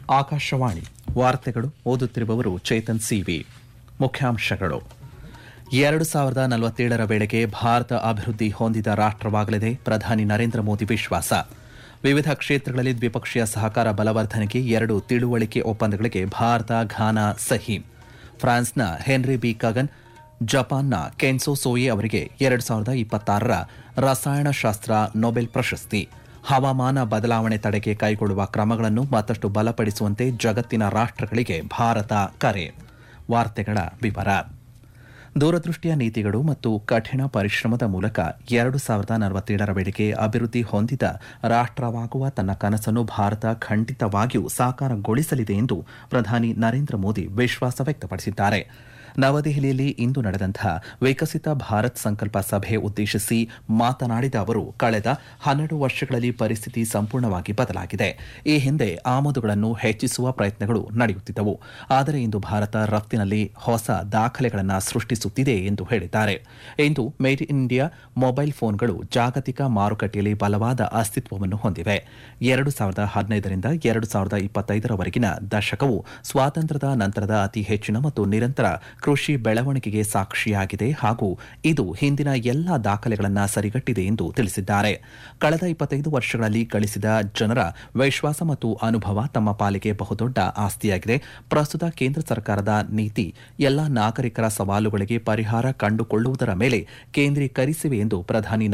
ಆಕಾಶವಾಣಿ ವಾರ್ತೆಗಳು ಓದುತ್ತಿರುವವರು ಚೇತನ್ ಸಿವಿ ಮುಖ್ಯಾಂಶಗಳು ಎರಡು ಸಾವಿರದ ನಲವತ್ತೇಳರ ವೇಳೆಗೆ ಭಾರತ ಅಭಿವೃದ್ಧಿ ಹೊಂದಿದ ರಾಷ್ಟವಾಗಲಿದೆ ಪ್ರಧಾನಿ ನರೇಂದ್ರ ಮೋದಿ ವಿಶ್ವಾಸ ವಿವಿಧ ಕ್ಷೇತ್ರಗಳಲ್ಲಿ ದ್ವಿಪಕ್ಷೀಯ ಸಹಕಾರ ಬಲವರ್ಧನೆಗೆ ಎರಡು ತಿಳುವಳಿಕೆ ಒಪ್ಪಂದಗಳಿಗೆ ಭಾರತ ಘಾನಾ ಸಹಿ ಫ್ರಾನ್ಸ್ನ ಹೆನ್ರಿ ಬಿ ಕಗನ್ ಜಪಾನ್ನ ಕೆನ್ಸೋ ಸೋಯೆ ಅವರಿಗೆ ಎರಡು ಸಾವಿರದ ಇಪ್ಪತ್ತಾರರ ರಸಾಯನಶಾಸ್ತ್ರ ನೊಬೆಲ್ ಪ್ರಶಸ್ತಿ ಹವಾಮಾನ ಬದಲಾವಣೆ ತಡೆಗೆ ಕೈಗೊಳ್ಳುವ ಕ್ರಮಗಳನ್ನು ಮತ್ತಷ್ಟು ಬಲಪಡಿಸುವಂತೆ ಜಗತ್ತಿನ ರಾಷ್ಟಗಳಿಗೆ ಭಾರತ ಕರೆ ವಾರ್ತೆಗಳ ವಿವರ ದೂರದೃಷ್ಟಿಯ ನೀತಿಗಳು ಮತ್ತು ಕಠಿಣ ಪರಿಶ್ರಮದ ಮೂಲಕ ಎರಡು ಸಾವಿರದ ನಲವತ್ತೇಳರ ವೇಳೆಗೆ ಅಭಿವೃದ್ಧಿ ಹೊಂದಿದ ರಾಷ್ಟವಾಗುವ ತನ್ನ ಕನಸನ್ನು ಭಾರತ ಖಂಡಿತವಾಗಿಯೂ ಸಾಕಾರಗೊಳಿಸಲಿದೆ ಎಂದು ಪ್ರಧಾನಿ ನರೇಂದ್ರ ಮೋದಿ ವಿಶ್ವಾಸ ವ್ಯಕ್ತಪಡಿಸಿದ್ದಾರೆ ನವದೆಹಲಿಯಲ್ಲಿ ಇಂದು ನಡೆದಂತಹ ವಿಕಸಿತ ಭಾರತ್ ಸಂಕಲ್ಪ ಸಭೆ ಉದ್ದೇಶಿಸಿ ಮಾತನಾಡಿದ ಅವರು ಕಳೆದ ಹನ್ನೆರಡು ವರ್ಷಗಳಲ್ಲಿ ಪರಿಸ್ಥಿತಿ ಸಂಪೂರ್ಣವಾಗಿ ಬದಲಾಗಿದೆ ಈ ಹಿಂದೆ ಆಮದುಗಳನ್ನು ಹೆಚ್ಚಿಸುವ ಪ್ರಯತ್ನಗಳು ನಡೆಯುತ್ತಿದ್ದವು ಆದರೆ ಇಂದು ಭಾರತ ರಫ್ತಿನಲ್ಲಿ ಹೊಸ ದಾಖಲೆಗಳನ್ನು ಸೃಷ್ಟಿಸುತ್ತಿದೆ ಎಂದು ಹೇಳಿದ್ದಾರೆ ಇಂದು ಮೇಡ್ ಇನ್ ಇಂಡಿಯಾ ಮೊಬೈಲ್ ಫೋನ್ಗಳು ಜಾಗತಿಕ ಮಾರುಕಟ್ಟೆಯಲ್ಲಿ ಬಲವಾದ ಅಸ್ತಿತ್ವವನ್ನು ಹೊಂದಿವೆ ಎರಡು ಸಾವಿರದ ಹದಿನೈದರಿಂದ ಎರಡು ಸಾವಿರದ ಇಪ್ಪತ್ತೈದರವರೆಗಿನ ದಶಕವು ಸ್ವಾತಂತ್ರ್ಯದ ನಂತರದ ಅತಿ ಹೆಚ್ಚಿನ ಮತ್ತು ನಿರಂತರ ಕೃಷಿ ಬೆಳವಣಿಗೆಗೆ ಸಾಕ್ಷಿಯಾಗಿದೆ ಹಾಗೂ ಇದು ಹಿಂದಿನ ಎಲ್ಲಾ ದಾಖಲೆಗಳನ್ನು ಸರಿಗಟ್ಟಿದೆ ಎಂದು ತಿಳಿಸಿದ್ದಾರೆ ಕಳೆದ ಇಪ್ಪತ್ತೈದು ವರ್ಷಗಳಲ್ಲಿ ಗಳಿಸಿದ ಜನರ ವಿಶ್ವಾಸ ಮತ್ತು ಅನುಭವ ತಮ್ಮ ಪಾಲಿಗೆ ಬಹುದೊಡ್ಡ ಆಸ್ತಿಯಾಗಿದೆ ಪ್ರಸ್ತುತ ಕೇಂದ್ರ ಸರ್ಕಾರದ ನೀತಿ ಎಲ್ಲಾ ನಾಗರಿಕರ ಸವಾಲುಗಳಿಗೆ ಪರಿಹಾರ ಕಂಡುಕೊಳ್ಳುವುದರ ಮೇಲೆ ಕೇಂದ್ರೀಕರಿಸಿವೆ ಎಂದು ಪ್ರಧಾನಿ